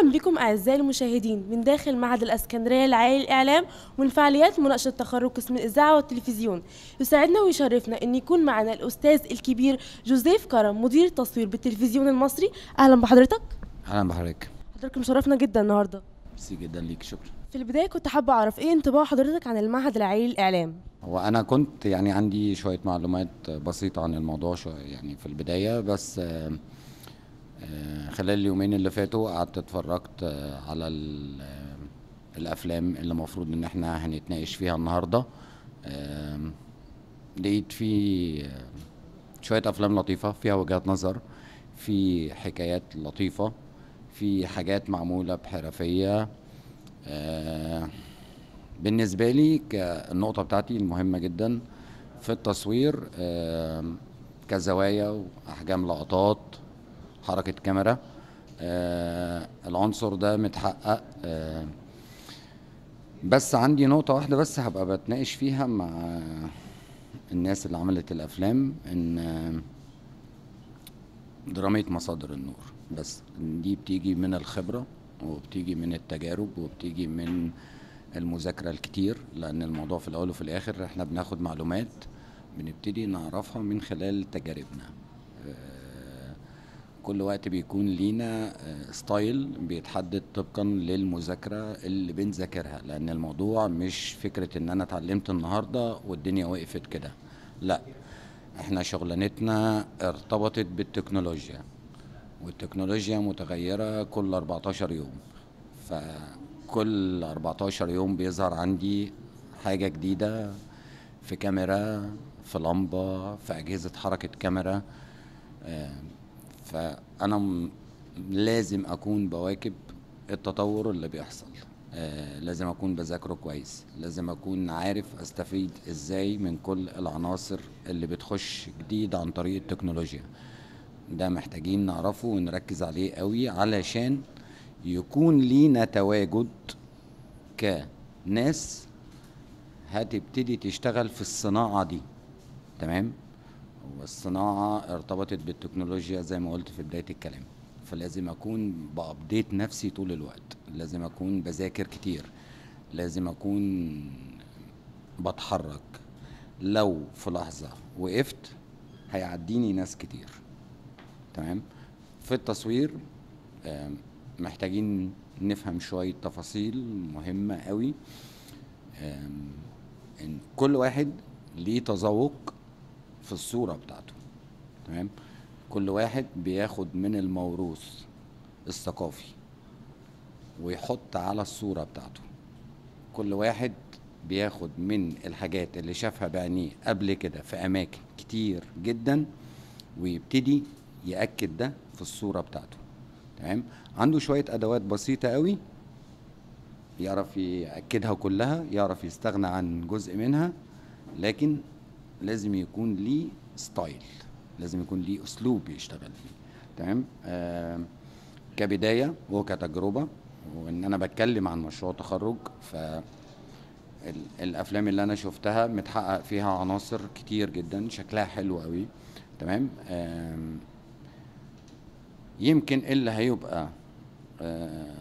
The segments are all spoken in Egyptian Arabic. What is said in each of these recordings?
اهلا بكم اعزائي المشاهدين من داخل معهد الاسكندريه العالي للاعلام ومن فعاليات مناقشه تخرج قسم الاذاعه والتلفزيون يسعدنا ويشرفنا ان يكون معنا الاستاذ الكبير جوزيف كرم مدير التصوير بالتلفزيون المصري اهلا بحضرتك اهلا بحضرتك حضرتك مشرفنا جدا النهارده ميرسي جدا ليك شكرا في البدايه كنت حابه اعرف ايه انطباع حضرتك عن المعهد العالي للاعلام هو انا كنت يعني عندي شويه معلومات بسيطه عن الموضوع شويه يعني في البدايه بس آه، آه، خلال اليومين اللي فاتوا قعدت اتفرجت آه، على ال- آه، الافلام اللي المفروض ان احنا هنتناقش فيها النهارده آم، لقيت في آه، شويه افلام لطيفه فيها وجهات نظر في حكايات لطيفه في حاجات معموله بحرفيه آه، بالنسبة لي كالنقطة بتاعتي المهمة جدا في التصوير آم، كزوايا وأحجام لقطات حركة كاميرا آه، العنصر ده متحقق آه، بس عندي نقطة واحدة بس هبقى بتناقش فيها مع الناس اللي عملت الأفلام إن آه، درامية مصادر النور بس دي بتيجي من الخبرة وبتيجي من التجارب وبتيجي من المذاكرة الكتير لأن الموضوع في الأول وفي الآخر إحنا بناخد معلومات بنبتدي نعرفها من خلال تجاربنا آه، كل وقت بيكون لينا آه، ستايل بيتحدد طبقا للمذاكرة اللي بنذاكرها لأن الموضوع مش فكرة إن أنا اتعلمت النهاردة والدنيا وقفت كده لا احنا شغلانتنا ارتبطت بالتكنولوجيا والتكنولوجيا متغيرة كل 14 يوم فكل 14 يوم بيظهر عندي حاجة جديدة في كاميرا في لمبة في أجهزة حركة كاميرا آه، فأنا م- لازم أكون بواكب التطور اللي بيحصل آه، لازم أكون بذاكره كويس لازم أكون عارف أستفيد إزاي من كل العناصر اللي بتخش جديد عن طريق التكنولوجيا ده محتاجين نعرفه ونركز عليه قوي علشان يكون لينا تواجد كناس هتبتدي تشتغل في الصناعة دي تمام والصناعة ارتبطت بالتكنولوجيا زي ما قلت في بداية الكلام فلازم أكون بأبديت نفسي طول الوقت لازم أكون بذاكر كتير لازم أكون بتحرك لو في لحظة وقفت هيعديني ناس كتير تمام في التصوير آم، محتاجين نفهم شوية تفاصيل مهمة قوي آم، ان كل واحد ليه تذوق في الصورة بتاعته تمام كل واحد بياخد من الموروث الثقافي ويحط على الصورة بتاعته كل واحد بياخد من الحاجات اللي شافها بعينيه قبل كده في أماكن كتير جدا ويبتدي يأكد ده في الصورة بتاعته تمام عنده شوية أدوات بسيطة قوي يعرف يأكدها كلها يعرف يستغنى عن جزء منها لكن لازم يكون ليه ستايل لازم يكون ليه أسلوب يشتغل فيه تمام آه كبداية وكتجربة وإن أنا بتكلم عن مشروع تخرج ف ال- الافلام اللي انا شفتها متحقق فيها عناصر كتير جدا شكلها حلو قوي تمام آم، يمكن اللي هيبقى آه،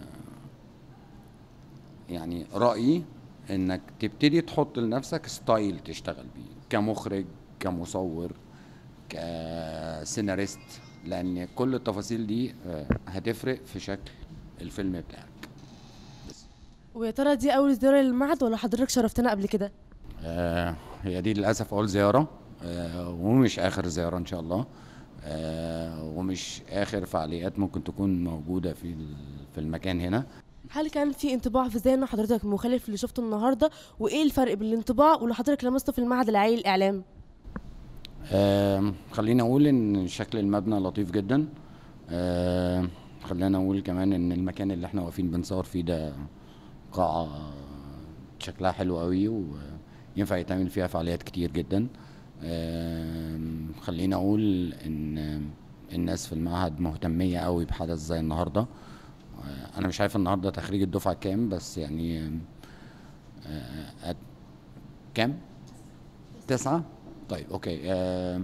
يعني رايي انك تبتدي تحط لنفسك ستايل تشتغل بيه كمخرج كمصور كسيناريست لان كل التفاصيل دي آه، هتفرق في شكل الفيلم بتاعك ويا ترى دي اول زياره للمعهد ولا حضرتك شرفتنا قبل كده آه، هي دي للأسف أول زيارة آه، ومش آخر زيارة إن شاء الله آه، ومش آخر فعاليات ممكن تكون موجودة في ال- في المكان هنا هل كان في انطباع في ذهن حضرتك مخالف اللي شفته النهارده وايه الفرق بين الانطباع واللي حضرتك لمسته في المعهد العالي للاعلام آم، خلينا أقول إن شكل المبنى لطيف جدا آم، خلينا أقول كمان إن المكان اللي إحنا واقفين بنصور فيه ده قاعة شكلها حلو قوي وينفع يتعمل فيها فعاليات كتير جدا آم، خلينا أقول إن الناس في المعهد مهتمية قوي بحدث زي النهاردة آه، أنا مش عارف النهاردة تخريج الدفعة كام بس يعني آه، أت- كام؟ تسعة طيب اوكي آه،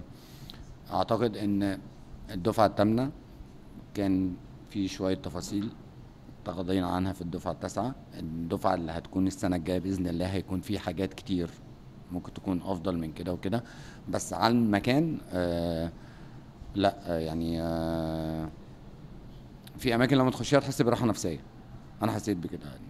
اعتقد ان الدفعة الثامنة كان في شوية تفاصيل تغاضينا عنها في الدفعة التاسعة الدفعة اللي هتكون السنة الجاية بإذن الله هيكون في حاجات كتير ممكن تكون أفضل من كده وكده بس على المكان آه لا آه، يعني آه في أماكن لما تخشيها تحس براحة نفسية أنا حسيت بكده يعني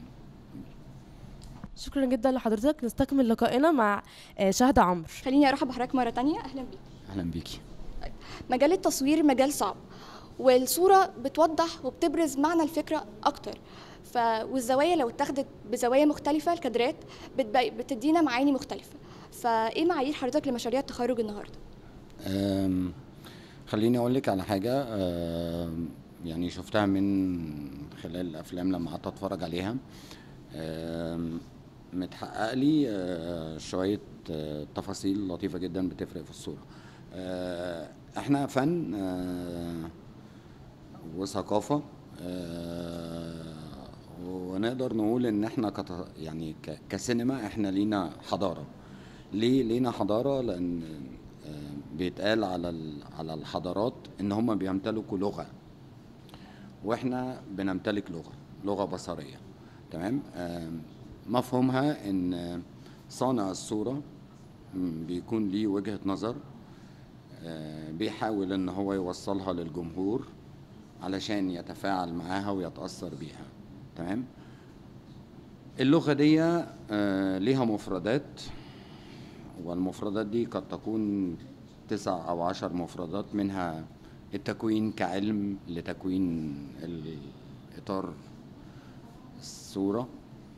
شكرا جدا لحضرتك نستكمل لقائنا مع آه، شهد عمرو خليني ارحب بحضرتك مره تانية اهلا بيك أهلا بيكي مجال التصوير مجال صعب والصوره بتوضح وبتبرز معنى الفكره اكتر ف والزوايا لو اتاخدت بزوايا مختلفه الكادرات بتبقى بتدينا معاني مختلفه فايه معايير حضرتك لمشاريع التخرج النهارده أم، خليني اقول لك على حاجه أم، يعني شفتها من خلال الافلام لما قعدت اتفرج عليها أم، متحقق لي أه، شويه أه، تفاصيل لطيفه جدا بتفرق في الصوره أه، احنا فن أه، وثقافه أه، ونقدر نقول ان احنا كت يعني ك- كسينما احنا لينا حضاره ليه لينا حضاره لان آه، بيتقال على ال- على الحضارات ان هم بيمتلكوا لغه واحنا بنمتلك لغه لغه بصريه تمام آم، مفهومها ان صانع الصوره م، بيكون ليه وجهه نظر آه، بيحاول ان هو يوصلها للجمهور علشان يتفاعل معاها ويتاثر بيها تمام اللغه دي آه، ليها مفردات والمفردات دي قد تكون تسع أو عشر مفردات منها التكوين كعلم لتكوين الإطار الصورة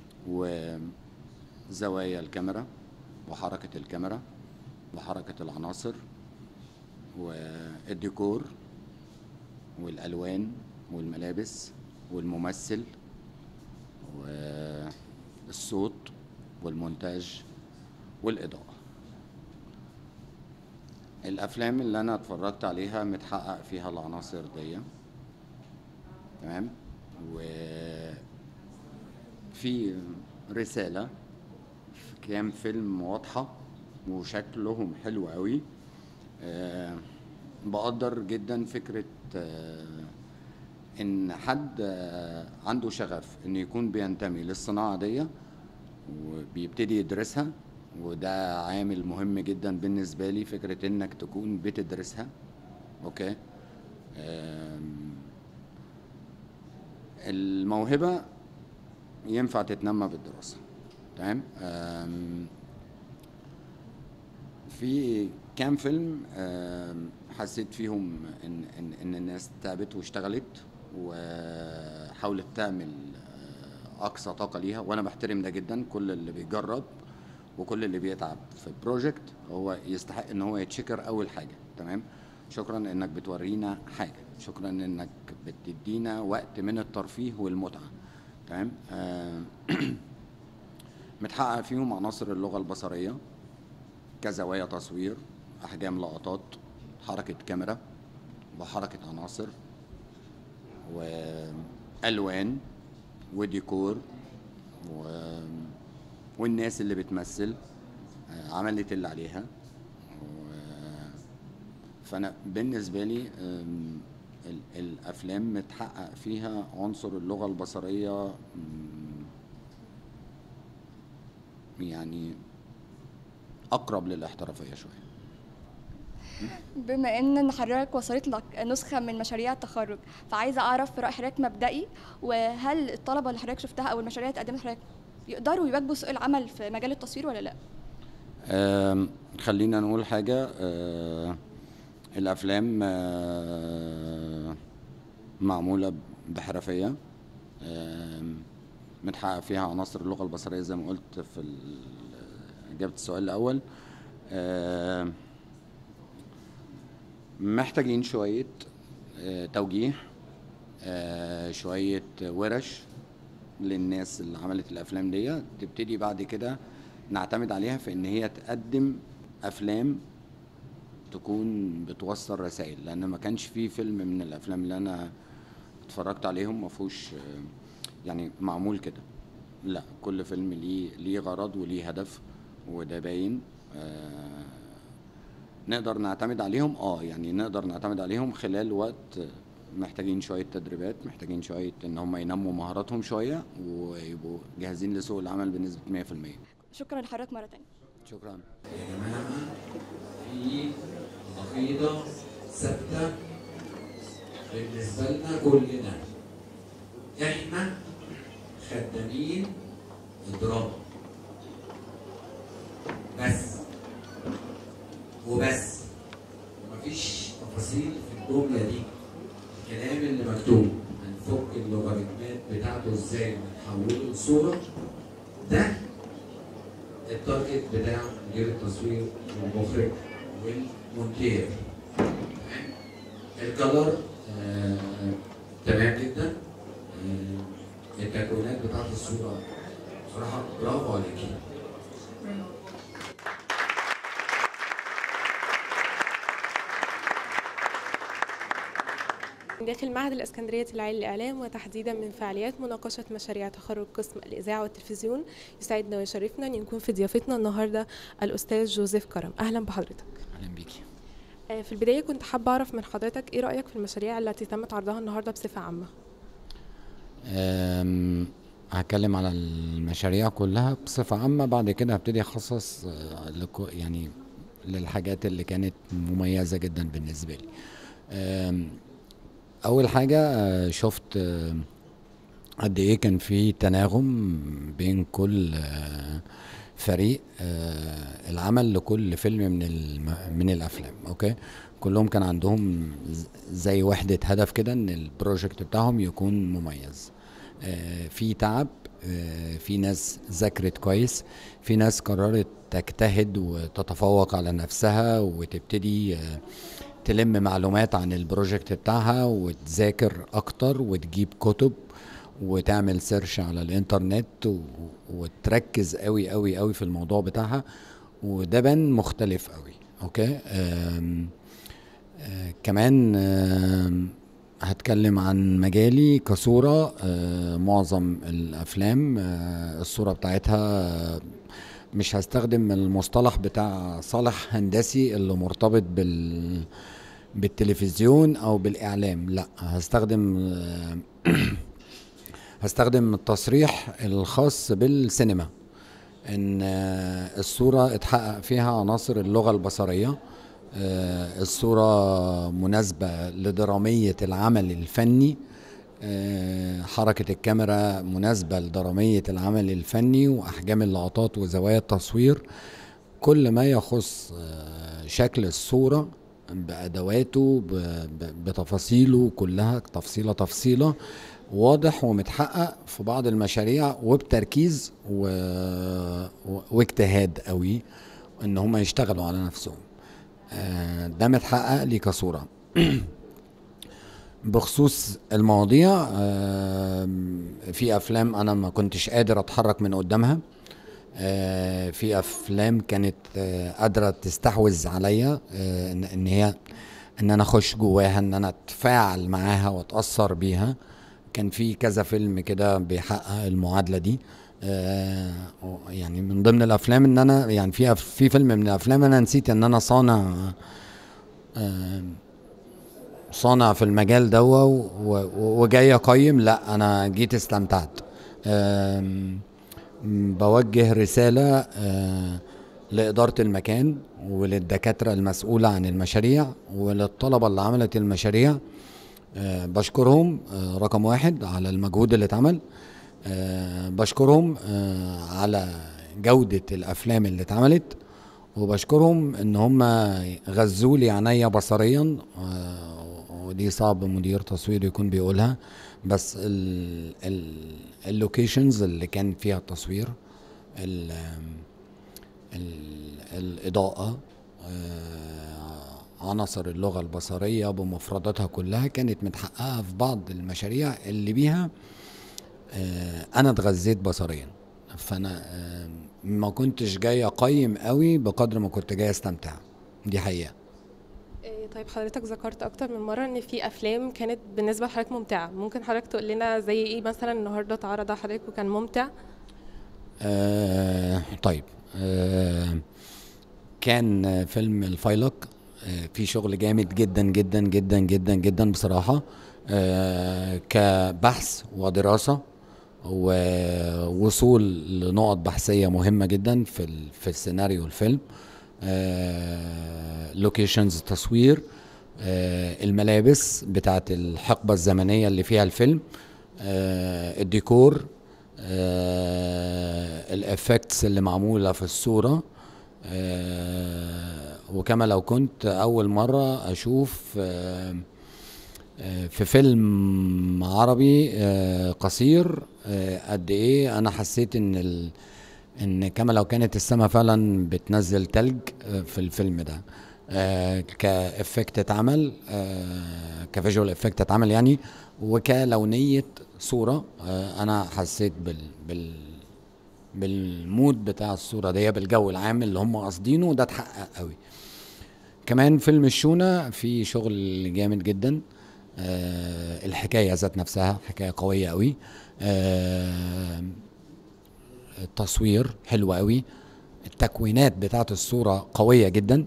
وزوايا الكاميرا وحركة الكاميرا وحركة العناصر والديكور والألوان والملابس والممثل والصوت والمونتاج والإضاءة الأفلام اللي أنا اتفرجت عليها متحقق فيها العناصر دي تمام وفي رسالة في كام فيلم واضحة وشكلهم حلو قوي آه، بقدر جدا فكرة آه، ان حد آه، عنده شغف انه يكون بينتمي للصناعة دي وبيبتدي يدرسها وده عامل مهم جدا بالنسبة لي فكرة انك تكون بتدرسها اوكي آم، الموهبة ينفع تتنمى بالدراسة تمام آم، في كام فيلم آم، حسيت فيهم ان ان ان الناس تعبت واشتغلت وحاولت تعمل آه، اقصى طاقه ليها وانا بحترم ده جدا كل اللي بيجرب وكل اللي بيتعب في بروجكت هو يستحق ان هو يتشكر اول حاجه تمام شكرا انك بتورينا حاجه شكرا انك بتدينا وقت من الترفيه والمتعه تمام آه، متحقق فيهم عناصر اللغه البصريه كزوايا تصوير احجام لقطات حركه كاميرا وحركه عناصر والوان وديكور و... والناس اللي بتمثل آه، عملت اللي عليها و... فانا بالنسبه لي آم، ال- الافلام متحقق فيها عنصر اللغه البصريه مم، يعني اقرب للاحترافيه شويه بما ان إن حضرتك وصلت لك نسخه من مشاريع التخرج فعايزه اعرف راي حضرتك مبدئي وهل الطلبه اللي حضرتك شفتها او المشاريع اللي اتقدمت حضرتك يقدروا يواجهوا سوق العمل في مجال التصوير ولا لا آم، خلينا نقول حاجة آه، الأفلام آه، معمولة بحرفية آم، متحقق فيها عناصر اللغة البصرية زي ما قلت في ال- إجابة السؤال الأول آم، محتاجين شوية آه، توجيه آه، شوية ورش للناس اللي عملت الافلام دي تبتدي بعد كده نعتمد عليها في ان هي تقدم افلام تكون بتوصل رسائل لان ما كانش في فيلم من الافلام اللي انا اتفرجت عليهم ما فيهوش آه، يعني معمول كده لا كل فيلم ليه ليه غرض وليه هدف وده باين آه، نقدر نعتمد عليهم اه يعني نقدر نعتمد عليهم خلال وقت محتاجين شويه تدريبات محتاجين شويه ان هم ينموا مهاراتهم شويه ويبقوا جاهزين لسوق العمل بنسبه 100% شكرا لحضرتك مره تانية شكرا يا جماعة في عقيدة ثابتة بالنسبة لنا كلنا احنا خدامين الدراما بس وبس ومفيش تفاصيل في الجملة دي الكلام اللي مكتوب هنفك اللوغاريتمات بتاعته ازاي ونحوله لصورة ده التارجت بتاع مدير التصوير والمخرج والمونتير تمام؟ الكلر آه تمام جدا آه التكوينات بتاعت الصورة بصراحة برافو عليكي من داخل معهد الإسكندرية العالي للإعلام وتحديدا من فعاليات مناقشة مشاريع تخرج قسم الإذاعة والتلفزيون يسعدنا ويشرفنا أن يكون في ضيافتنا النهاردة الأستاذ جوزيف كرم أهلا بحضرتك اهلا بيكي آه، في البداية كنت حابة أعرف من حضرتك إيه رأيك في المشاريع التي تمت عرضها النهاردة بصفة عامة أم، هتكلم على المشاريع كلها بصفة عامة بعد كده هبتدي أخصص آه، لكو- يعني للحاجات اللي كانت مميزة جدا بالنسبة لي أم، أول حاجة آه، شفت آه، قد إيه كان في تناغم بين كل آه، فريق آه، العمل لكل فيلم من الم- من الافلام اوكي كلهم كان عندهم ز- زي وحدة هدف كده ان البروجكت بتاعهم يكون مميز آه، في تعب آه، في ناس ذاكرت كويس في ناس قررت تجتهد وتتفوق على نفسها وتبتدي آه، تلم معلومات عن البروجكت بتاعها وتذاكر اكتر وتجيب كتب وتعمل سيرش على الانترنت و- وتركز قوي قوي قوي في الموضوع بتاعها وده بان مختلف قوي اوكي أم آه كمان آم، هتكلم عن مجالي كصورة آه معظم الأفلام آه الصورة بتاعتها آه، مش هستخدم المصطلح بتاع صالح هندسي اللي مرتبط بال بالتلفزيون أو بالإعلام لا هستخدم آه هستخدم التصريح الخاص بالسينما ان آه، الصورة اتحقق فيها عناصر اللغة البصرية آه، الصورة مناسبة لدرامية العمل الفني آه، حركة الكاميرا مناسبة لدرامية العمل الفني وأحجام اللقطات وزوايا التصوير كل ما يخص آه، شكل الصورة بأدواته ب- ب- بتفاصيله كلها تفصيلة تفصيلة واضح ومتحقق في بعض المشاريع وبتركيز و... و... واجتهاد قوي ان هم يشتغلوا على نفسهم آه، ده متحقق لي كصورة بخصوص المواضيع آم، في افلام انا ما كنتش قادر اتحرك من قدامها آه، في افلام كانت آه، قادره تستحوذ عليا آه، ان إن هي ان انا اخش جواها ان انا اتفاعل معاها واتاثر بيها كان في كذا فيلم كده بيحقق المعادله دي آه، يعني من ضمن الافلام ان انا يعني في في فيلم من الافلام انا نسيت ان انا صانع آه، صانع في المجال ده و- و- وجاي اقيم لا انا جيت استمتعت آم، م- بوجه رسالة آه، لإدارة المكان وللدكاترة المسؤولة عن المشاريع وللطلبة اللي عملت المشاريع آه، بشكرهم آه، رقم واحد على المجهود اللي اتعمل آه، بشكرهم آه، على جودة الأفلام اللي اتعملت وبشكرهم ان هم غزوا لي عينيا بصريا آه، ودي صعب مدير تصوير يكون بيقولها بس ال ال اللوكيشنز اللي كان فيها التصوير ال ال الإضاءة آه، عناصر اللغة البصرية بمفرداتها كلها كانت متحققة في بعض المشاريع اللي بيها آه، أنا اتغذيت بصريا فأنا آه، ما كنتش جاي أقيم قوي بقدر ما كنت جاي أستمتع دي حقيقة إيه، طيب حضرتك ذكرت أكتر من مرة إن في أفلام كانت بالنسبة لحضرتك ممتعة ممكن حضرتك تقول لنا زي إيه مثلا النهاردة اتعرض على حضرتك وكان ممتع آه طيب آه كان فيلم الفايلق آه في شغل جامد جدا جدا جدا جدا جدا بصراحة آه، كبحث ودراسة ووصول لنقط بحثية مهمة جدا في ال- في السيناريو الفيلم لوكيشنز تصوير آه، الملابس بتاعت الحقبة الزمنية اللي فيها الفيلم آه، الديكور الافكتس اللي معمولة في الصورة آه، وكما لو كنت أول مرة أشوف آه، آه، في فيلم عربي آه، قصير آه، قد ايه انا حسيت ان ال... ان كما لو كانت السماء فعلا بتنزل تلج آه، في الفيلم ده آه، كافكت اتعمل آه، كفيجوال افكت اتعمل يعني وكلونيه صوره آه، انا حسيت بال بال بالمود بتاع الصوره دي بالجو العام اللي هم قاصدينه وده اتحقق قوي كمان فيلم الشونة في شغل جامد جدا آه الحكاية ذات نفسها حكاية قوية قوي آه التصوير حلو قوي التكوينات بتاعت الصورة قوية جدا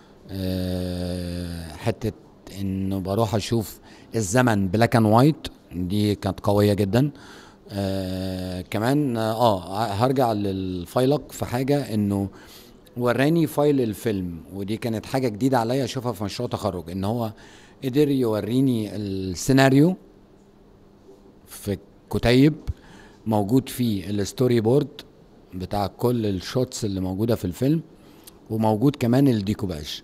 آه حتة انه بروح اشوف الزمن بلاك اند وايت دي كانت قوية جدا آه كمان اه هرجع للفايلق في حاجة انه وراني فايل الفيلم ودي كانت حاجة جديدة عليا اشوفها في مشروع تخرج ان هو قدر يوريني السيناريو في كتيب موجود فيه الستوري بورد بتاع كل الشوتس اللي موجودة في الفيلم وموجود كمان الديكوباج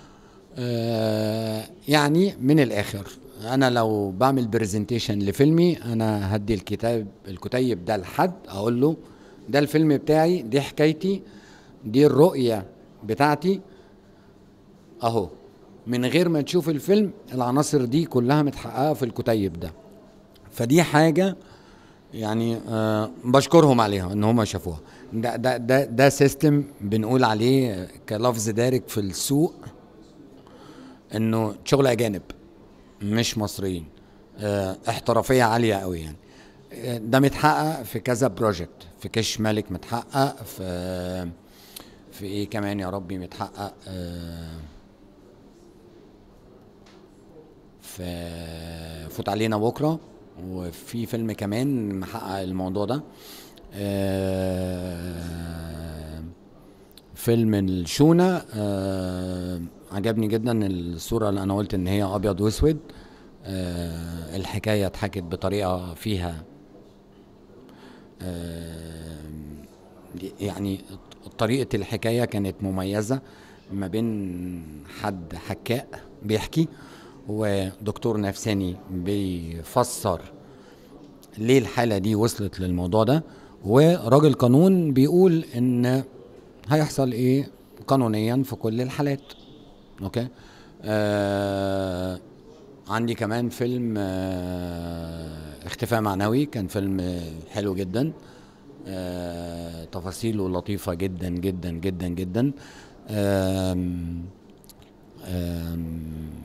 آه يعني من الاخر انا لو بعمل برزنتيشن لفيلمي انا هدي الكتاب الكتيب ده لحد اقول له ده الفيلم بتاعي دي حكايتي دي الرؤية بتاعتي اهو من غير ما تشوف الفيلم العناصر دي كلها متحققة في الكتيب ده فدي حاجة يعني آه بشكرهم عليها ان هم شافوها ده ده ده ده سيستم بنقول عليه كلفظ دارج في السوق انه شغل اجانب مش مصريين آه احترافيه عاليه قوي يعني آه، ده متحقق في كذا بروجكت في كش ملك متحقق في في ايه كمان يا ربي متحقق آه، في فوت علينا بكره وفي فيلم كمان محقق الموضوع ده آه، فيلم الشونة آه، عجبني جدا الصورة اللي أنا قلت إن هي أبيض وأسود آه، الحكاية اتحكت بطريقة فيها آه، يعني طريقة الحكاية كانت مميزة ما بين حد حكاء بيحكي ودكتور نفساني بيفسر ليه الحالة دي وصلت للموضوع ده وراجل قانون بيقول ان هيحصل ايه قانونيا في كل الحالات اوكي آه عندي كمان فيلم آه اختفاء معنوي كان فيلم آه، حلو جدا آه تفاصيله لطيفة جدا جدا جدا جدا آم آم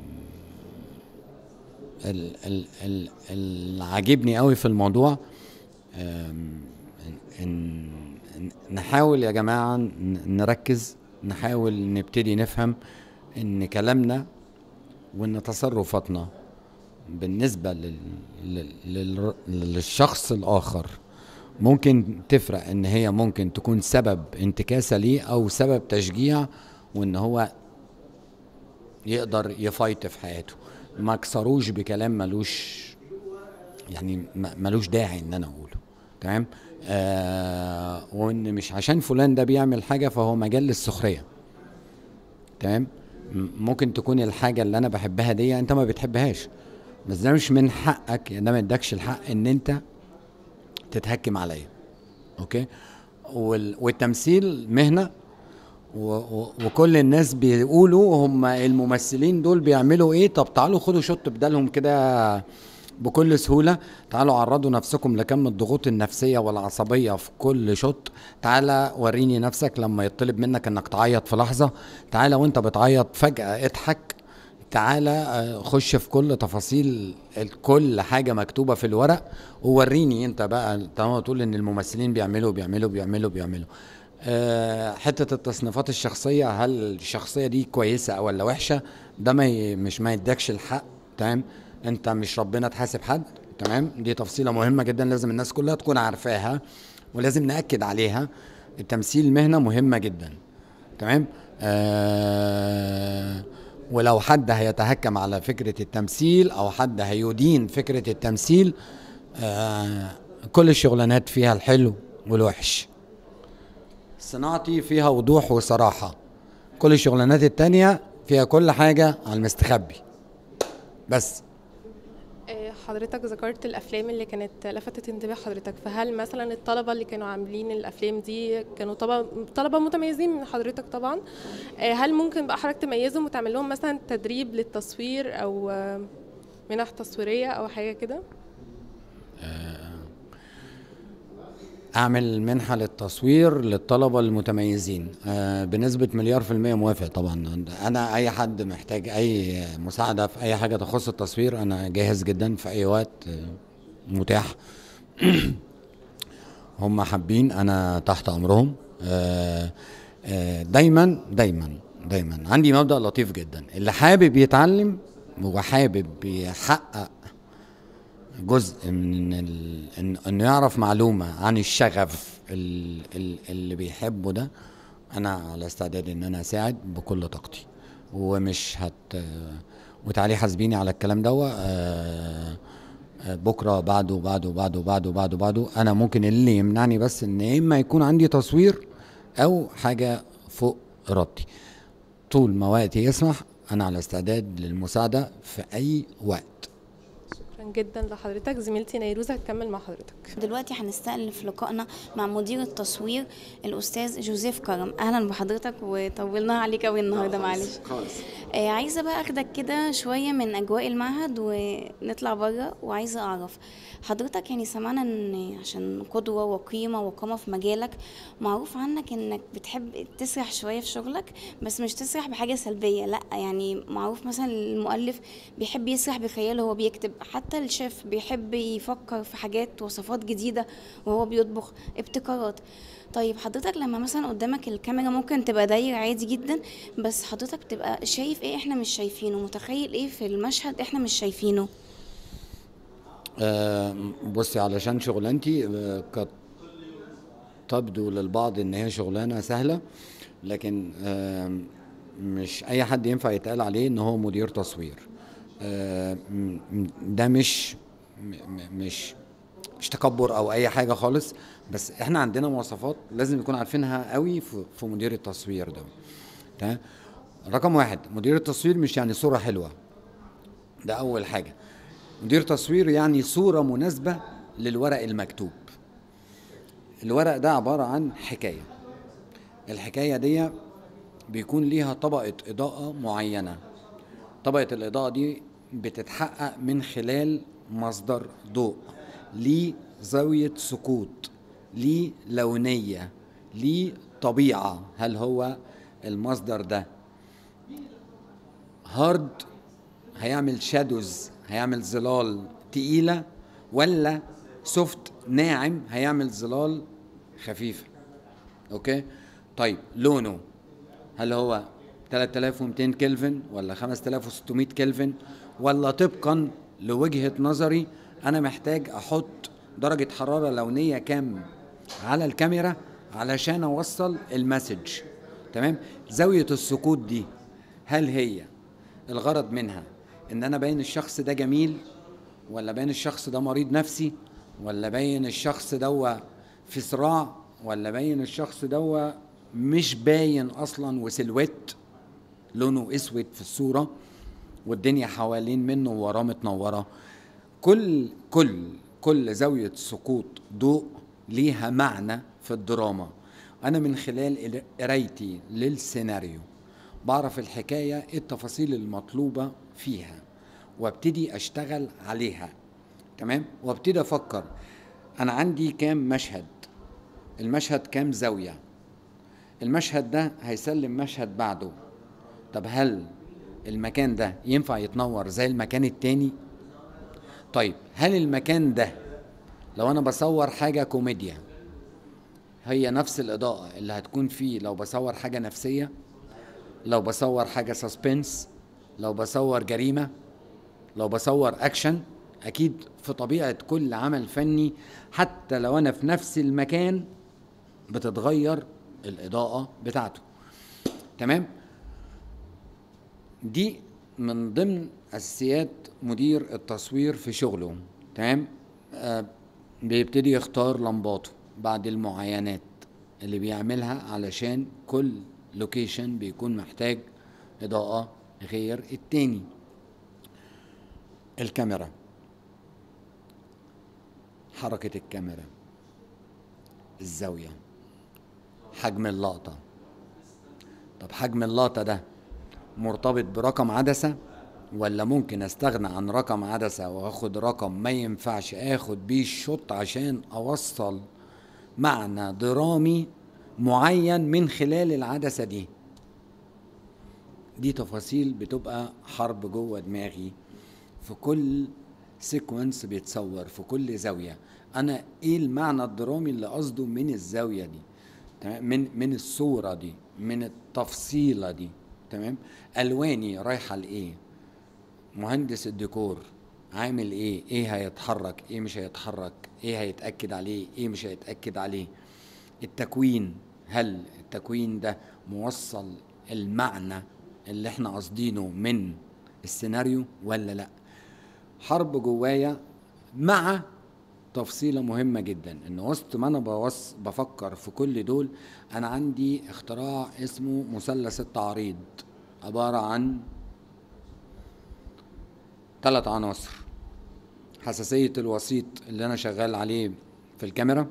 ال- ال- ال- اللي عاجبني قوي في الموضوع آم، إن- إن نحاول يا جماعة ن- نركز نحاول نبتدي نفهم ان كلامنا وان تصرفاتنا بالنسبة لل... لل... لل... للشخص الآخر ممكن تفرق ان هي ممكن تكون سبب انتكاسة ليه او سبب تشجيع وان هو يقدر يفايت في حياته ما كسروش بكلام ملوش يعني م- ملوش داعي ان انا اقوله تمام آه وان مش عشان فلان ده بيعمل حاجه فهو مجال للسخريه تمام م- ممكن تكون الحاجه اللي انا بحبها دي انت ما بتحبهاش بس ده مش من حقك ده ما ادكش الحق ان انت تتهكم عليا اوكي وال- والتمثيل مهنه و- و- وكل الناس بيقولوا هم الممثلين دول بيعملوا ايه طب تعالوا خدوا شوت بدالهم كده بكل سهولة تعالوا عرضوا نفسكم لكم الضغوط النفسية والعصبية في كل شوت تعالى وريني نفسك لما يطلب منك انك تعيط في لحظة تعالى وانت بتعيط فجأة اضحك تعالى آه، خش في كل تفاصيل ال- كل حاجة مكتوبة في الورق ووريني انت بقى طالما تقول ان الممثلين بيعملوا بيعملوا بيعملوا بيعملوا آه، حتة التصنيفات الشخصية هل الشخصية دي كويسة أو ولا وحشة ده ما ي- مش ما يدكش الحق تمام انت مش ربنا تحاسب حد تمام دي تفصيله مهمه جدا لازم الناس كلها تكون عارفاها ولازم ناكد عليها التمثيل مهنه مهمه جدا تمام آه ولو حد هيتهكم على فكره التمثيل او حد هيدين فكره التمثيل آه كل الشغلانات فيها الحلو والوحش صناعتي فيها وضوح وصراحه كل الشغلانات التانية فيها كل حاجه على المستخبي بس آه، حضرتك ذكرت الافلام اللي كانت لفتت انتباه حضرتك فهل مثلا الطلبه اللي كانوا عاملين الافلام دي كانوا طبعا طلبه متميزين من حضرتك طبعا آه، هل ممكن بقى حضرتك تميزهم وتعمل لهم مثلا تدريب للتصوير او آه، منح تصويريه او حاجه كده اعمل منحه للتصوير للطلبه المتميزين آه بنسبه مليار في الميه موافق طبعا انا اي حد محتاج اي مساعده في اي حاجه تخص التصوير انا جاهز جدا في اي وقت آه متاح هم حابين انا تحت امرهم آه آه دايما دايما دايما عندي مبدا لطيف جدا اللي حابب يتعلم وحابب يحقق جزء من ال... إن... انه يعرف معلومه عن الشغف ال... ال... اللي بيحبه ده انا على استعداد ان انا اساعد بكل طاقتي ومش هت وتعالي حاسبيني على الكلام ده آه... آه، بكره بعده بعده بعده بعده بعده بعده انا ممكن اللي يمنعني بس ان يا اما يكون عندي تصوير او حاجه فوق ارادتي طول ما وقتي يسمح انا على استعداد للمساعده في اي وقت شكرا جدا لحضرتك زميلتي نيروز هتكمل مع حضرتك دلوقتي هنستأنف لقائنا مع مدير التصوير الأستاذ جوزيف كرم أهلا بحضرتك وطولنا عليك أوي النهاردة معلش خالص آه عايزة بقى أخدك كده شوية من أجواء المعهد ونطلع بره وعايزة أعرف حضرتك يعني سمعنا إن عشان قدوة وقيمة وقامة في مجالك معروف عنك إنك بتحب تسرح شوية في شغلك بس مش تسرح بحاجة سلبية لأ يعني معروف مثلا المؤلف بيحب يسرح بخياله وهو بيكتب حتى الشيف بيحب يفكر في حاجات وصفات جديدة وهو بيطبخ ابتكارات طيب حضرتك لما مثلا قدامك الكاميرا ممكن تبقى داير عادي جدا بس حضرتك بتبقى شايف ايه احنا مش شايفينه متخيل ايه في المشهد احنا مش شايفينه آه بصي علشان شغلانتي آه قد تبدو للبعض ان هي شغلانه سهله لكن آه مش اي حد ينفع يتقال عليه ان هو مدير تصوير آه م- م- ده مش م- م- مش مش تكبر او اي حاجه خالص بس احنا عندنا مواصفات لازم نكون عارفينها قوي في في مدير التصوير ده تمام رقم واحد مدير التصوير مش يعني صوره حلوه ده اول حاجه مدير تصوير يعني صوره مناسبه للورق المكتوب الورق ده عباره عن حكايه الحكايه دي بيكون ليها طبقه اضاءه معينه طبقه الاضاءه دي بتتحقق من خلال مصدر ضوء ليه زاويه سقوط ليه لونيه ليه طبيعه هل هو المصدر ده هارد هيعمل شادوز هيعمل ظلال تقيلة ولا سوفت ناعم هيعمل ظلال خفيفة اوكي طيب لونه هل هو 3200 كلفن ولا 5600 كلفن ولا طبقا لوجهة نظري انا محتاج احط درجة حرارة لونية كام على الكاميرا علشان اوصل المسج تمام زاوية السقوط دي هل هي الغرض منها ان انا باين الشخص ده جميل ولا باين الشخص ده مريض نفسي ولا باين الشخص ده في صراع ولا باين الشخص ده مش باين اصلا وسلوت لونه اسود في الصوره والدنيا حوالين منه وراه متنوره كل كل كل زاويه سقوط ضوء ليها معنى في الدراما انا من خلال قرايتي للسيناريو بعرف الحكايه ايه التفاصيل المطلوبه فيها وابتدي اشتغل عليها تمام وابتدي افكر انا عندي كام مشهد المشهد كام زاويه المشهد ده هيسلم مشهد بعده طب هل المكان ده ينفع يتنور زي المكان التاني طيب هل المكان ده لو انا بصور حاجه كوميديا هي نفس الاضاءه اللي هتكون فيه لو بصور حاجه نفسيه لو بصور حاجه سسبنس لو بصور جريمه لو بصور اكشن اكيد في طبيعه كل عمل فني حتى لو انا في نفس المكان بتتغير الاضاءه بتاعته تمام دي من ضمن اساسيات مدير التصوير في شغله تمام آه بيبتدي يختار لمباته بعد المعاينات اللي بيعملها علشان كل لوكيشن بيكون محتاج اضاءه غير التاني الكاميرا حركه الكاميرا الزاويه حجم اللقطه طب حجم اللقطه ده مرتبط برقم عدسه ولا ممكن استغنى عن رقم عدسه واخد رقم ما ينفعش اخد بيه الشوت عشان اوصل معنى درامي معين من خلال العدسه دي دي تفاصيل بتبقى حرب جوه دماغي في كل سيكونس بيتصور في كل زاويه انا ايه المعنى الدرامي اللي قصده من الزاويه دي تمام من من الصوره دي من التفصيله دي تمام الواني رايحه لايه مهندس الديكور عامل ايه ايه هيتحرك ايه مش هيتحرك ايه هيتاكد عليه ايه مش هيتاكد عليه التكوين هل التكوين ده موصل المعنى اللي احنا قاصدينه من السيناريو ولا لا حرب جوايا مع تفصيلة مهمة جدا ان وسط ما انا بوص بفكر في كل دول انا عندي اختراع اسمه مثلث التعريض عبارة عن ثلاث عناصر حساسية الوسيط اللي انا شغال عليه في الكاميرا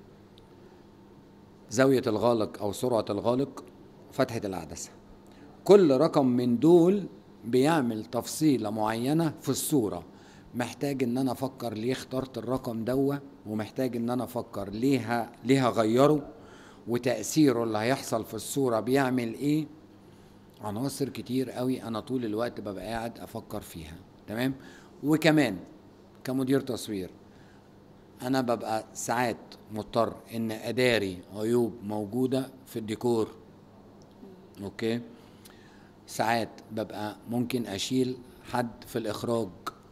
زاوية الغالق او سرعة الغالق فتحة العدسة كل رقم من دول بيعمل تفصيلة معينة في الصورة محتاج ان انا افكر ليه اخترت الرقم دوا ومحتاج ان انا افكر ليه ه- ليه هغيره وتأثيره اللي هيحصل في الصورة بيعمل ايه عناصر كتير قوي انا طول الوقت ببقى قاعد افكر فيها تمام وكمان كمدير تصوير انا ببقى ساعات مضطر ان اداري عيوب موجودة في الديكور اوكي ساعات ببقى ممكن اشيل حد في الاخراج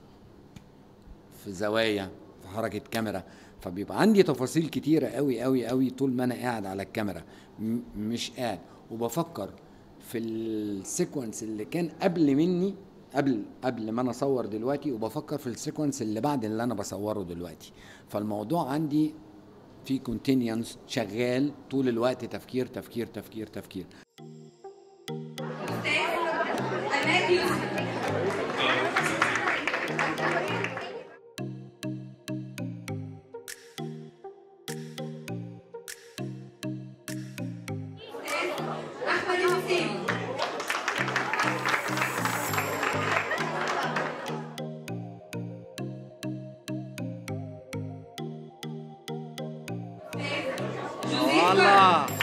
في زوايا في حركه كاميرا فبيبقى عندي تفاصيل كتيره قوي قوي قوي طول ما انا قاعد على الكاميرا م- مش قاعد وبفكر في السيكونس اللي كان قبل مني قبل قبل ما انا اصور دلوقتي وبفكر في السيكونس اللي بعد اللي انا بصوره دلوقتي فالموضوع عندي في كونتينيوس شغال طول الوقت تفكير تفكير تفكير تفكير عماد يوسف أحمد الحسين جوزيف كرم